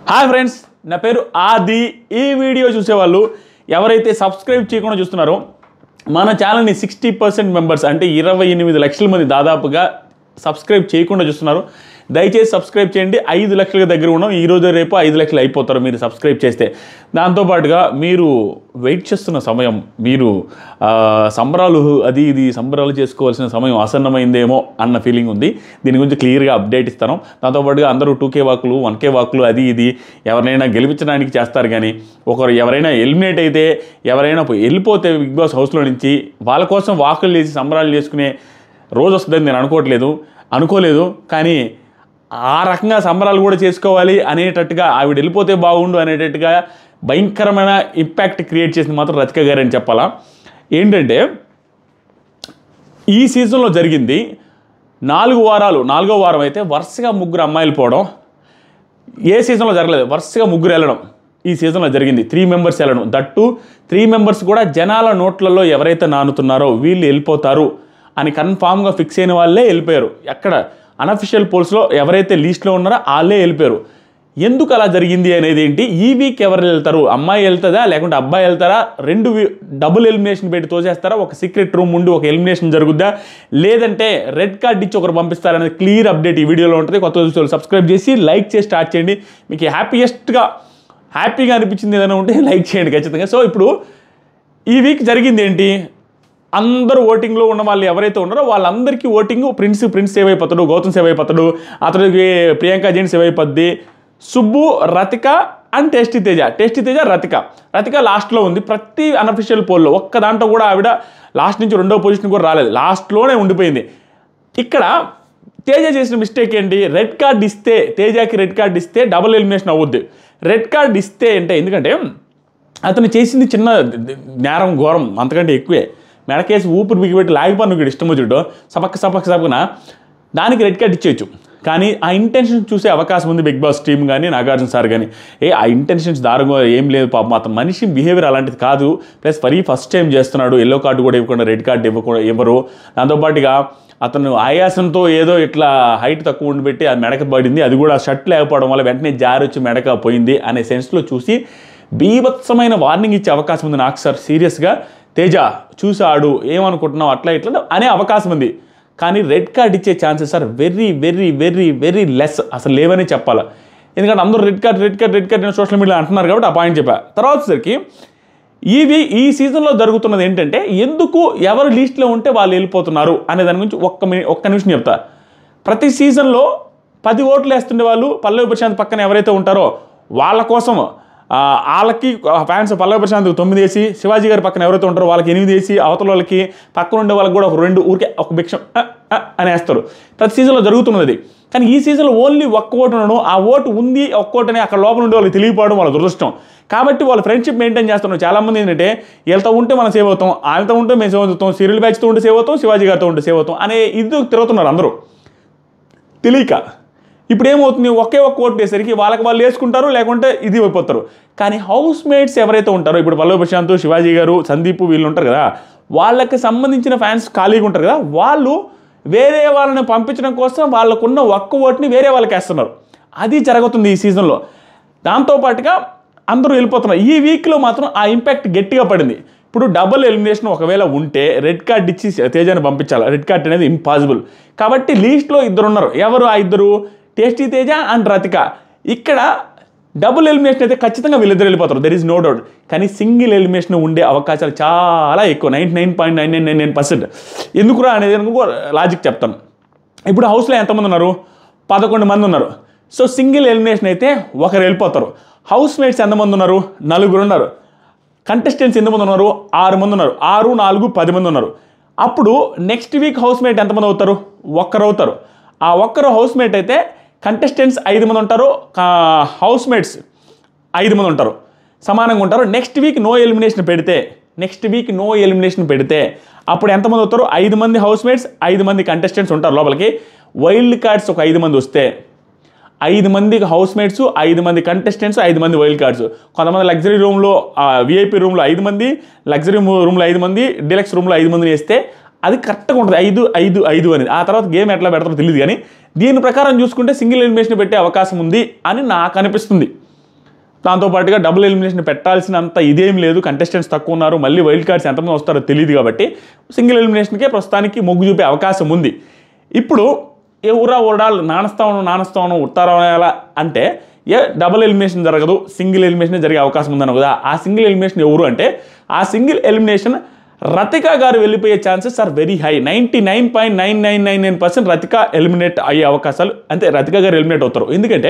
Hi friends నా పేరు ఆది ఈ వీడియో చూసేవాళ్ళు ఎవరైతే సబ్స్క్రైబ్ చేయకుండా చూస్తున్నారో మన ఛానల్ని సిక్స్టీ పర్సెంట్ మెంబర్స్ అంటే ఇరవై ఎనిమిది లక్షల మంది దాదాపుగా సబ్స్క్రైబ్ చేయకుండా చూస్తున్నారు దయచేసి సబ్స్క్రైబ్ చేయండి ఐదు లక్షల దగ్గర ఉన్నాం ఈ రోజు రేపు ఐదు లక్షలు అయిపోతారు మీరు సబ్స్క్రైబ్ చేస్తే దాంతోపాటుగా మీరు వెయిట్ చేస్తున్న సమయం మీరు ఆ, సంబరాలు అది ఇది సంబరాలు చేసుకోవాల్సిన సమయం ఆసన్నమైందేమో అన్న ఫీలింగ్ ఉంది దీని గురించి క్లియర్గా అప్డేట్ ఇస్తాను దాంతోపాటుగా అందరూ టూ కే వాకులు వన్ కే వాకులు అది ఇది ఎవరినైనా గెలిపించడానికి చేస్తారు కానీ ఒకరు ఎవరైనా ఎలిమినేట్ అయితే ఎవరైనా పోయి- వెళ్ళిపోతే బిగ్ బాస్ హౌస్లో నుంచి వాళ్ళ కోసం వాకులు చేసి సంబరాలు చేసుకునే రోజు వస్తుందని నేను అనుకోవట్లేదు అనుకోలేదు కానీ ఆ రకంగా సంబరాలు కూడా చేసుకోవాలి అనేటట్టుగా ఆవిడ వెళ్ళిపోతే బాగుండు అనేటట్టుగా భయంకరమైన ఇంపాక్ట్ క్రియేట్ చేసింది మాత్రం రతిక గారు అని చెప్పాలా ఏంటంటే ఈ సీజన్లో జరిగింది నాలుగు వారాలు నాలుగో వారం అయితే వరుసగా ముగ్గురు అమ్మాయిలు పోవడం ఏ సీజన్లో జరగలేదు వరుసగా ముగ్గురు వెళ్ళడం ఈ సీజన్లో జరిగింది త్రీ మెంబర్స్ వెళ్ళడం దట్టు త్రీ మెంబర్స్ కూడా జనాల నోట్లలో ఎవరైతే నానుతున్నారో వీళ్ళు వెళ్ళిపోతారు అని కన్ఫామ్గా ఫిక్స్ అయిన వాళ్ళే వెళ్ళిపోయారు ఎక్కడ అనఫిషియల్ పోల్స్లో ఎవరైతే లీస్ట్లో ఉన్నారో వాళ్ళే వెళ్ళిపోయారు ఎందుకు అలా జరిగింది అనేది ఏంటి ఈ వీక్ ఎవరు వెళ్తారు అమ్మాయి వెళ్తుందా లేకుంటే అబ్బాయి వెళ్తారా రెండు వి- డబుల్ ఎలిమినేషన్ పెట్టి తోసేస్తారా ఒక సీక్రెట్ రూమ్ ఉండి ఒక ఎలిమినేషన్ జరుగుద్దా లేదంటే రెడ్ కార్డ్ ఇచ్చి ఒకరు పంపిస్తారనేది క్లియర్ అప్డేట్ ఈ వీడియోలో ఉంటుంది కొత్త చూసే సబ్స్క్రైబ్ చేసి లైక్ చేసి స్టార్ట్ చేయండి మీకు హ్యాపీయెస్ట్గా హ్యాపీగా అనిపించింది ఏదైనా ఉంటే లైక్ చేయండి ఖచ్చితంగా సో ఇప్పుడు ఈ వీక్ జరిగింది ఏంటి అందరూ ఓటింగ్లో ఉన్న వాళ్ళు ఎవరైతే ఉన్నారో వాళ్ళందరికీ ఓటింగ్ ప్రిన్స్ ప్రిన్స్ సేవ్ అయిపోతాడు గౌతమ్ సేవ్ అయిపోతాడు అతడికి ప్రియాంక జైన్ సేవ్ అయిపోద్ది Subbu Rathika and tasty Teja tasty Teja Rathika Rathika లాస్ట్లో ఉంది ప్రతి అనఫిషియల్ పోల్లో ఒక్క దాంట్లో కూడా ఆవిడ లాస్ట్ నుంచి రెండో పొజిషన్ కూడా రాలేదు లాస్ట్లోనే ఉండిపోయింది ఇక్కడ తేజ చేసిన మిస్టేక్ ఏంటి రెడ్ కార్డ్ ఇస్తే తేజకి రెడ్ కార్డ్ ఇస్తే డబుల్ ఎలిమినేషన్ అవ్వద్దు రెడ్ కార్డ్ ఇస్తే అంటే ఎందుకంటే అతను చేసింది చిన్న నేరం ఘోరం అంతకంటే ఎక్కువే మెడకేసి ఊపిరి బిగిపెట్టి లాగిపోను ఇక్కడ ఇష్టం వచ్చాడు సపక్క సపక్క సపక్కన దానికి రెడ్ కార్డ్ ఇచ్చేయచ్చు కానీ ఆ ఇంటెన్షన్ చూసే అవకాశం ఉంది బిగ్ బాస్ టీం కానీ నాగార్జున సార్ కానీ ఏ ఆ ఇంటెన్షన్స్ దారుగా ఏం లేదు పాపం అతను మనిషి బిహేవియర్ అలాంటిది కాదు ప్లస్ ఫరీ ఫస్ట్ టైం చేస్తున్నాడు ఎల్లో కార్డు కూడా ఇవ్వకుండా రెడ్ కార్డు ఇవ్వకుండా ఇవ్వరు దాంతోపాటుగా అతను ఆయాసంతో ఏదో ఇట్లా హైట్ తక్కువ ఉండి పెట్టి అది మెడక పడింది అది కూడా షర్ట్ లేకపోవడం వల్ల వెంటనే జారి వచ్చి మెడక పోయింది అనే సెన్స్లో చూసి బీభత్సమైన వార్నింగ్ ఇచ్చే అవకాశం ఉంది నాకు సార్ సీరియస్గా తేజ చూసాడు ఏమనుకుంటున్నావు అట్లా ఇట్లా అనే అవకాశం ఉంది కానీ రెడ్ కార్డ్ ఇచ్చే chances are very very very very less అసలు లేవనే చెప్పాలి ఎందుకంటే అందరూ red card red card red card నేను సోషల్ మీడియా అంటున్నారు కాబట్టి ఆ పాయింట్ చెప్పా తర్వాత సరికి ఇవి ఈ సీజన్లో జరుగుతున్నది ఏంటంటే ఎందుకు ఎవరు లీస్ట్లో ఉంటే వాళ్ళు వెళ్ళిపోతున్నారు అనే దాని గురించి ఒక్క మిని ఒక్క నిమిషం చెప్తా ప్రతి సీజన్లో పది ఓట్లు వేస్తుండే వాళ్ళు పల్లవి ప్రశాంత్ పక్కన ఎవరైతే ఉంటారో వాళ్ళ కోసం ఆ, వాళ్ళకి ఫ్యాన్స్ పల్లవి ప్రశాంత్ తొమ్మిది వేసి శివాజీ గారి పక్కన ఎవరైతే ఉంటారో వాళ్ళకి ఎనిమిది వేసి అవతల వాళ్ళకి పక్కన ఉండే వాళ్ళకి కూడా ఒక రెండు ఊరికే ఒక భిక్షం ఆ, ఆ అని వేస్తారు ప్రతి సీజన్లో జరుగుతున్నది అది. కానీ ఈ సీజన్లో ఓన్లీ ఒక్క ఓటు ఉండడం ఆ ఓటు ఉంది ఒక్క ఓటని అక్కడ లోపల ఉండే వాళ్ళకి తెలియపోవడం వాళ్ళ దురదృష్టం కాబట్టి వాళ్ళు ఫ్రెండ్షిప్ మెయింటైన్ చేస్తున్నారు చాలా మంది ఏంటంటే వీళ్ళతో ఉంటే మనం సేవ్ అవుతాం వాళ్ళతో ఉంటే మేము సేవ్ అవుతాం సీరియల్ బ్యాచ్తో ఉంటే సేవ్ అవుతాం శివాజీ గారితో ఉంటే సేవ్ అవుతాం అనే ఇది తిరుగుతున్నారు అందరూ తెలియక ఇప్పుడు ఏమవుతుంది ఒకే ఒక్క ఓటు వేసరికి వాళ్ళకి వాళ్ళు వేసుకుంటారు లేకుంటే ఇది అయిపోతారు కానీ హౌస్ మేట్స్ ఎవరైతే ఉంటారో ఇప్పుడు పల్లవి ప్రశాంత్ శివాజీ గారు సందీప్ వీళ్ళు ఉంటారు కదా వాళ్ళకి సంబంధించిన ఫ్యాన్స్ ఖాళీగా ఉంటారు కదా వాళ్ళు వేరే వాళ్ళని పంపించడం కోసం వాళ్ళకున్న ఒక్క ఓటుని వేరే వాళ్ళకి వేస్తున్నారు అది జరుగుతుంది ఈ సీజన్లో దాంతోపాటుగా అందరూ వెళ్ళిపోతున్నారు ఈ వీక్లో మాత్రం ఆ ఇంపాక్ట్ గట్టిగా పడింది ఇప్పుడు డబుల్ ఎలిమినేషన్ ఒకవేళ ఉంటే రెడ్ కార్డ్ ఇచ్చి తేజాన్ని పంపించాలి రెడ్ కార్డ్ అనేది ఇంపాసిబుల్ కాబట్టి లీస్ట్లో ఇద్దరు ఉన్నారు ఎవరు ఆ ఇద్దరు టేస్టీ తేజ అండ్ రతిక ఇక్కడ డబుల్ ఎలిమినేషన్ అయితే ఖచ్చితంగా వీళ్ళిద్దరు వెళ్ళిపోతారు దెర్ ఈజ్ నో డౌట్ కానీ సింగిల్ ఎలిమినేషన్ ఉండే అవకాశాలు చాలా ఎక్కువ ninety nine point nine nine nine nine percent ఎందుకురా అనేది లాజిక్ చెప్తాను ఇప్పుడు హౌస్లో ఎంతమంది ఉన్నారు పదకొండు మంది ఉన్నారు సో సింగిల్ ఎలిమినేషన్ అయితే ఒకరు వెళ్ళిపోతారు హౌస్ మేట్స్ ఎంతమంది ఉన్నారు నలుగురు ఉన్నారు కంటెస్టెంట్స్ ఎంతమంది ఉన్నారు ఆరు మంది ఉన్నారు ఆరు నాలుగు పది మంది ఉన్నారు అప్పుడు నెక్స్ట్ వీక్ హౌస్ మేట్ ఎంతమంది అవుతారు ఒక్కరు అవుతారు ఆ ఒక్కరు హౌస్ మేట్ అయితే కంటెస్టెంట్స్ ఐదు మంది ఉంటారు హౌస్ మేట్స్ ఐదు మంది ఉంటారు సమానంగా ఉంటారు నెక్స్ట్ వీక్ నో ఎలిమినేషన్ పెడితే నెక్స్ట్ వీక్ నో ఎలిమినేషన్ పెడితే అప్పుడు ఎంతమంది అవుతారు ఐదు మంది హౌస్ మేట్స్ ఐదు మంది కంటెస్టెంట్స్ ఉంటారు లోపలికి వైల్డ్ కార్డ్స్ ఒక ఐదు మంది వస్తే ఐదు మంది హౌస్ మేట్స్ ఐదు మంది కంటెస్టెంట్స్ ఐదు మంది వైల్డ్ కార్డ్స్ కొంతమంది లగ్జరీ రూమ్లో విఐపి రూమ్లో ఐదు మంది లగ్జరీ రూమ్లో ఐదు మంది డిలక్స్ రూమ్లో ఐదు మందిని వేస్తే అది కరెక్ట్గా ఉంటుంది ఐదు ఐదు ఐదు అనేది ఆ తర్వాత గేమ్ ఎట్లా పెడతారో తెలియదు కానీ దీని ప్రకారం చూసుకుంటే సింగిల్ ఎలిమినేషన్ పెట్టే అవకాశం ఉంది అని నాకు అనిపిస్తుంది దాంతోపాటుగా డబుల్ ఎలిమినేషన్ పెట్టాల్సినంత ఇదేం లేదు కంటెస్టెంట్స్ తక్కువ ఉన్నారు మళ్ళీ వైల్డ్ కార్డ్స్ ఎంతమంది వస్తారో తెలియదు కాబట్టి సింగిల్ ఎలిమినేషన్కే ప్రస్తుతానికి మొగ్గు చూపే అవకాశం ఉంది ఇప్పుడు ఎవరా ఓడాలు నానస్తాను నానస్తాను ఉత్తరాల అంటే ఏ డబుల్ ఎలిమినేషన్ జరగదు సింగిల్ ఎలిమినేషన్ జరిగే అవకాశం ఉందన్న కదా ఆ సింగిల్ ఎలిమినేషన్ ఎవరు అంటే ఆ సింగిల్ ఎలిమినేషన్ రతిక గారు వెళ్ళిపోయే chances are very high ninety nine point nine nine nine nine percent Rathika eliminate అయ్యే అవకాశాలు అంతే రతిక గారు ఎలిమినేట్ అవుతారు ఎందుకంటే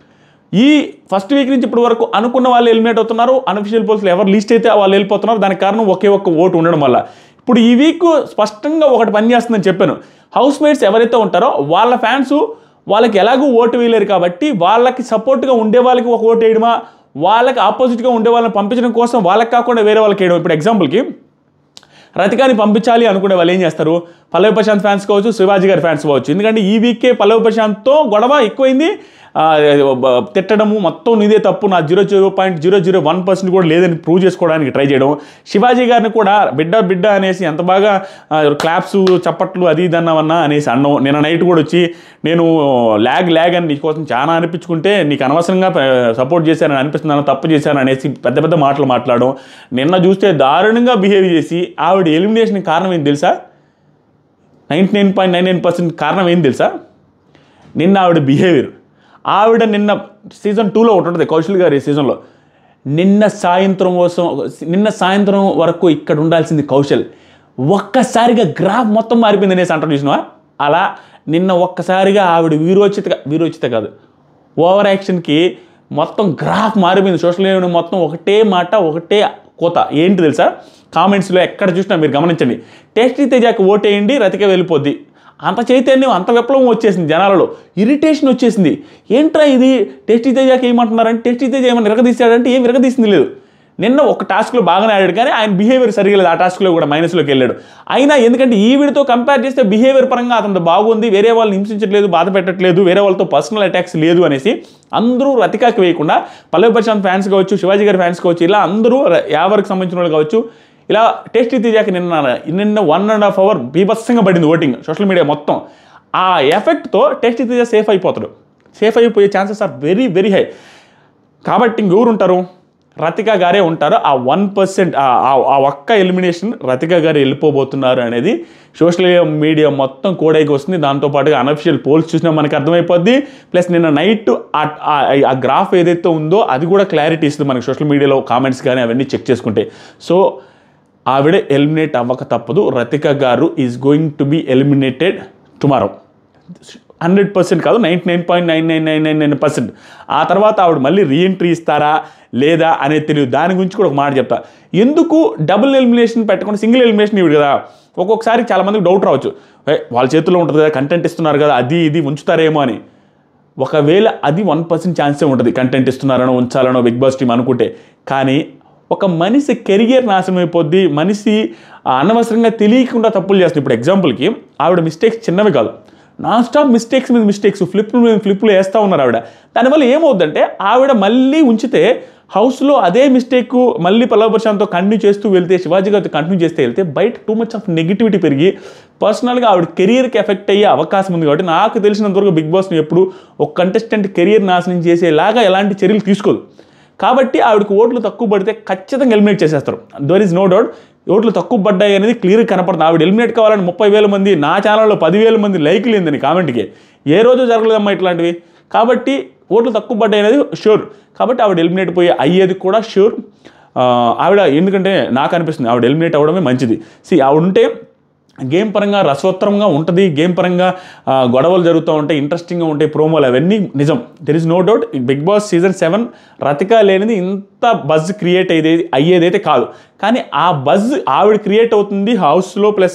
ఈ ఫస్ట్ వీక్ నుంచి ఇప్పటి వరకు అనుకున్న వాళ్ళు ఎలిమినేట్ అవుతున్నారు అన్అఫిషియల్ పోల్స్లో ఎవరు లిస్ట్ అయితే వాళ్ళు వెళ్ళిపోతున్నారు దానికి కారణం ఒకే ఒక్క ఓటు ఉండడం వల్ల ఇప్పుడు ఈ వీక్ స్పష్టంగా ఒకటి పని చేస్తుందని చెప్పాను హౌస్ మేట్స్ ఎవరైతే ఉంటారో వాళ్ళ ఫ్యాన్స్ వాళ్ళకి ఎలాగూ ఓటు వేయలేరు కాబట్టి వాళ్ళకి సపోర్ట్గా ఉండే వాళ్ళకి ఒక ఓటు వేయడమా వాళ్ళకి ఆపోజిట్గా ఉండే వాళ్ళని పంపించడం కోసం వాళ్ళకి కాకుండా వేరే వాళ్ళకి వేయడం ఇప్పుడు ఎగ్జాంపుల్కి రతికాని పంపించాలి అనుకునే వాళ్ళు ఏం చేస్తారు పల్లవి ప్రశాంత్ ఫ్యాన్స్ కావచ్చు శివాజీ గారి ఫ్యాన్స్ కావచ్చు ఎందుకంటే ఈ వీకే పల్లవి ప్రశాంత్తో గొడవ ఎక్కువైంది ఆ, బ- తిట్టడము మొత్తం నీదే తప్పు నా zero zero point zero zero one percent కూడా లేదని ప్రూవ్ చేసుకోవడానికి ట్రై చేయడం శివాజీ గారిని కూడా బిడ్డ బిడ్డ అనేసి ఎంత బాగా క్లాప్స్ చప్పట్లు అది ఇది అన్నావన్నా అనేసి అన్నాం నిన్న నైట్ కూడా వచ్చి నేను ల్యాగ్ ల్యాగ్ అని నీకోసం చాలా అనిపించుకుంటే నీకు అనవసరంగా సపోర్ట్ చేశానని అనిపిస్తున్నాను తప్పు చేశాను అనేసి పెద్ద పెద్ద మాటలు మాట్లాడడం నిన్న చూస్తే దారుణంగా బిహేవ్ చేసి ఆవిడ ఎలిమినేషన్ కారణం ఏంటి తెలుసా ninety nine point nine nine percent కారణం ఏంటి తెలుసా నిన్న ఆవిడ బిహేవియర్ ఆవిడ నిన్న సీజన్ టూలో ఒకటి ఉంటుంది కౌశల్ గారి సీజన్లో నిన్న సాయంత్రం కోసం నిన్న సాయంత్రం వరకు ఇక్కడ ఉండాల్సింది కౌశల్ ఒక్కసారిగా గ్రాఫ్ మొత్తం మారిపోయింది అనేసి అంటారు చూసినావా అలా నిన్న ఒక్కసారిగా ఆవిడ వీరోచిత వీరోచిత కాదు ఓవర్ యాక్షన్కి మొత్తం గ్రాఫ్ మారిపోయింది సోషల్ మీడియా మొత్తం ఒకటే మాట ఒకటే కోత ఏంటి తెలుసా కామెంట్స్లో ఎక్కడ చూసినా మీరు గమనించండి టేస్టీ తేజాకి ఓటేయండి రతిక వెళ్ళిపోద్ది అంత చైతన్యం అంత విప్లవం వచ్చేసింది జనాలలో ఇరిటేషన్ వచ్చేసింది ఏంట్రా ఇది టేస్టీ తేజాకి ఏమంటున్నారంటే టేస్టీ తేజ ఏమైనా విరగదీశాడంటే ఏం విరగదీసింది లేదు నిన్న ఒక టాస్క్లో బాగానే ఆడాడు కానీ ఆయన బిహేవియర్ సరిగా లేదు ఆ టాస్క్లో కూడా మైనస్లోకి వెళ్ళాడు అయినా ఎందుకంటే ఈ వీడితో కంపేర్ చేస్తే బిహేవియర్ పరంగా అతను బాగుంది వేరే వాళ్ళని హింసించట్లేదు బాధ పెట్టట్లేదు వేరే వాళ్ళతో పర్సనల్ అటాక్స్ లేదు అనేసి అందరూ రతికాకి వేయకుండా పల్లవి ప్రశాంత్ ఫ్యాన్స్ కావచ్చు శివాజీ గారి ఫ్యాన్స్ కావచ్చు ఇలా అందరూ ర- యావర్కి సంబంధించిన వాళ్ళు కావచ్చు ఇలా టేస్టీ తీజాకి నిన్న నిన్న వన్ అండ్ హాఫ్ అవర్ బీభత్సంగా పడింది ఓటింగ్ సోషల్ మీడియా మొత్తం ఆ ఎఫెక్ట్తో టేస్టీ తీజా సేఫ్ అయిపోతాడు సేఫ్ అయిపోయే chances are very very high కాబట్టి ఇంకెవరు ఉంటారు రతిక గారే ఉంటారు ఆ వన్ పర్సెంట్ ఆ ఒక్క ఎలిమినేషన్ రతిక గారు వెళ్ళిపోబోతున్నారు అనేది సోషల్ మీడియా మొత్తం కోడైకి వస్తుంది దాంతోపాటుగా అనఫిషియల్ పోల్స్ చూసినా మనకి అర్థమైపోద్ది ప్లస్ నిన్న నైట్ ఆ గ్రాఫ్ ఏదైతే ఉందో అది కూడా క్లారిటీ ఇస్తుంది మనకి సోషల్ మీడియాలో కామెంట్స్ కానీ అవన్నీ చెక్ చేసుకుంటే సో ఆవిడ ఎలిమినేట్ అవ్వక తప్పదు రతిక గారు is going to be eliminated tomorrow hundred percent కాదు ninety nine point nine nine nine nine nine percent ఆ తర్వాత ఆవిడ మళ్ళీ రీఎంట్రీ ఇస్తారా లేదా అనేది తెలియదు దాని గురించి కూడా ఒక మాట చెప్తా ఎందుకు డబుల్ ఎలిమినేషన్ పెట్టకుండా సింగిల్ ఎలిమినేషన్ ఇవి కదా ఒక్కొక్కసారి చాలా మందికి డౌట్ రావచ్చు "ఏ, వాళ్ళ చేతిలో ఉంటుంది కదా కంటెంట్ ఇస్తున్నారు కదా అది ఇది ఉంచుతారేమో అని ఒకవేళ అది వన్ పర్సెంట్ ఛాన్సే ఉంటుంది కంటెంట్ ఇస్తున్నారనో ఉంచాలనో బిగ్ బాస్ టీం అనుకుంటే కానీ ఒక మనిషి కెరియర్ నాశనం అయిపోద్ది మనిషి ఆ, అనవసరంగా తెలియకుండా తప్పులు చేస్తుంది ఇప్పుడు ఎగ్జాంపుల్కి ఆవిడ మిస్టేక్స్ చిన్నవి కాదు నాన్ స్టాప్ మిస్టేక్స్ మీద మిస్టేక్స్ ఫ్లిప్లు మీద ఫ్లిప్లు వేస్తూ ఉన్నారు ఆవిడ దానివల్ల ఏమవుద్దంటే ఆవిడ మళ్ళీ ఉంచితే హౌస్లో అదే మిస్టేక్ మళ్ళీ పల్లవ ప్రశాంత్తో కంటిన్యూ చేస్తూ వెళ్తే శివాజీ గారితో కంటిన్యూ చేస్తే వెళ్తే బయట టూ మచ్ ఆఫ్ నెగిటివిటీ పెరిగి పర్సనల్గా ఆవిడ కెరియర్కి ఎఫెక్ట్ అయ్యే అవకాశం ఉంది కాబట్టి నాకు తెలిసినంతవరకు బిగ్ బాస్ని ఎప్పుడు ఒక కంటెస్టెంట్ కెరియర్ నాశనం చేసేలాగా ఎలాంటి చర్యలు తీసుకోదు కాబట్టి ఆవిడకి ఓట్లు తక్కువ పడితే ఖచ్చితంగా ఎలిమినేట్ చేసేస్తారు దర్ ఇస్ నో డౌట్ ఓట్లు తక్కువ పడ్డాయి అనేది క్లియర్ కనపడుతుంది ఆవిడ ఎలిమినేట్ కావాలని ముప్పై వేల మంది నా ఛానల్లో పదివేల మంది లైక్లు ఏందని కామెంట్కి ఏ రోజు జరగలేదమ్మా ఇట్లాంటివి కాబట్టి ఓట్లు తక్కువ పడ్డాయి అనేది షూర్ కాబట్టి ఆవిడ ఎలిమినేట్ పోయి అయ్యేది కూడా షూర్ ఆవిడ ఎందుకంటే నాకు అనిపిస్తుంది ఆవిడ ఎలిమినేట్ అవ్వడమే మంచిది సి ఆవిడ ఉంటే గేమ్ పరంగా రసవత్తరంగా ఉంటుంది గేమ్ పరంగా ఆ, గొడవలు జరుగుతూ ఉంటాయి ఇంట్రెస్టింగ్గా ఉంటాయి ప్రోమోలు అవన్నీ నిజం there is no doubt Bigg Boss season seven Rathika లేనిది ఇంత బజ్ క్రియేట్ అయ్యేది అయ్యేదైతే కాదు కానీ ఆ బజ్ ఆవిడ క్రియేట్ అవుతుంది హౌస్లో ప్లస్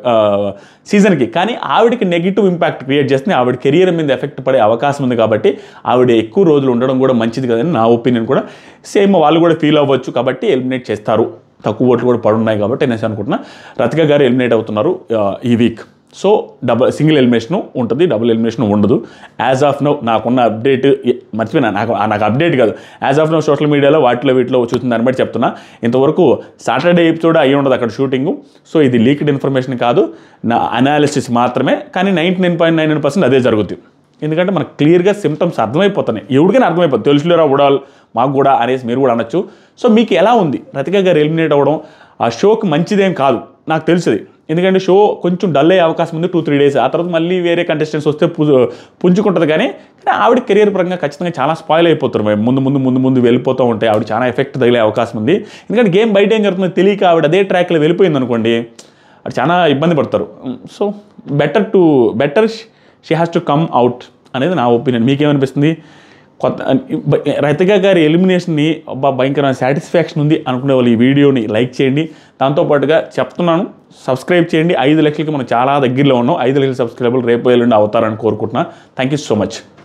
సీజన్కి కానీ ఆవిడకి నెగిటివ్ ఇంపాక్ట్ క్రియేట్ చేస్తుంది ఆవిడ కెరియర్ మీద ఎఫెక్ట్ పడే అవకాశం ఉంది కాబట్టి ఆవిడ ఎక్కువ రోజులు ఉండడం కూడా మంచిది కదని నా ఒపీనియన్ కూడా సేమ్ వాళ్ళు కూడా ఫీల్ అవ్వచ్చు కాబట్టి ఎలిమినేట్ చేస్తారు తక్కువ ఓట్లు కూడా పడున్నాయి కాబట్టి నేను అనుకుంటున్నా రతిక గారు ఎలిమినేట్ అవుతున్నారు ఆ, ఈ week so double single elimination ఉంటుంది డబుల్ ఎలిమినేషన్ ఉండదు యాజ్ ఆఫ్ నో నాకున్న అప్డేట్ మర్చిపోయినా నాకు ఆ నాకు అప్డేట్ కాదు యాజ్ ఆఫ్ నో సోషల్ మీడియాలో వాటిలో వీటిలో చూసిన దాన్ని బట్టి చెప్తున్నా ఇంతవరకు సాటర్డే ఎపిసోడ్ అయ్యి ఉండదు అక్కడ షూటింగ్ సో ఇది లీక్డ్ ఇన్ఫర్మేషన్ కాదు నా అనాలిసిస్ మాత్రమే కానీ ninety nine point nine nine percent అదే జరుగుతుంది ఎందుకంటే మనకు క్లియర్గా సిమ్టమ్స్ అర్థమైపోతున్నాయి ఎవరికైనా అర్థమైపోతుంది తెలుసులేరా ఉడాల్ మాకు కూడా అనేసి మీరు కూడా అనొచ్చు సో మీకు ఎలా ఉంది రతిక గారు ఎలిమినేట్ అవ్వడం ఆ షోకి మంచిదేం కాదు నాకు తెలిసింది ఎందుకంటే షో కొంచెం డల్ అయ్యే అవకాశం ఉంది టూ త్రీ డేస్ ఆ తర్వాత మళ్ళీ వేరే కంటెస్టెంట్స్ వస్తే పు పుంజుకుంటుంది కానీ కానీ ఆవిడ కెరియర్ పరంగా ఖచ్చితంగా చాలా స్పాయిల్ అయిపోతారు మేము ముందు ముందు ముందు ముందు వెళ్ళిపోతూ ఉంటే ఆవిడ చాలా ఎఫెక్ట్ తగిలే అవకాశం ఉంది ఎందుకంటే గేమ్ బయట ఏం జరుగుతుందో తెలియక ఆవిడ అదే ట్రాక్లో వెళ్ళిపోయింది అనుకోండి అది చాలా ఇబ్బంది పడతారు so better to better she has to come out అనేది నా ఒపీనియన్ మీకేమనిపిస్తుంది కొత్త రతిక గారి ఎలిమినేషన్ని అబ్బా భయంకరమైన సాటిస్ఫాక్షన్ ఉంది అనుకునే వాళ్ళు ఈ వీడియోని లైక్ చేయండి దాంతోపాటుగా చెప్తున్నాను సబ్స్క్రైబ్ చేయండి ఐదు లక్షలకి మనం చాలా దగ్గరలో ఉన్నాం ఐదు లక్షల సబ్స్క్రైబర్లు రేపు ఎల్లుండి అవుతారని కోరుకుంటున్నా థ్యాంక్ యూ సో మచ్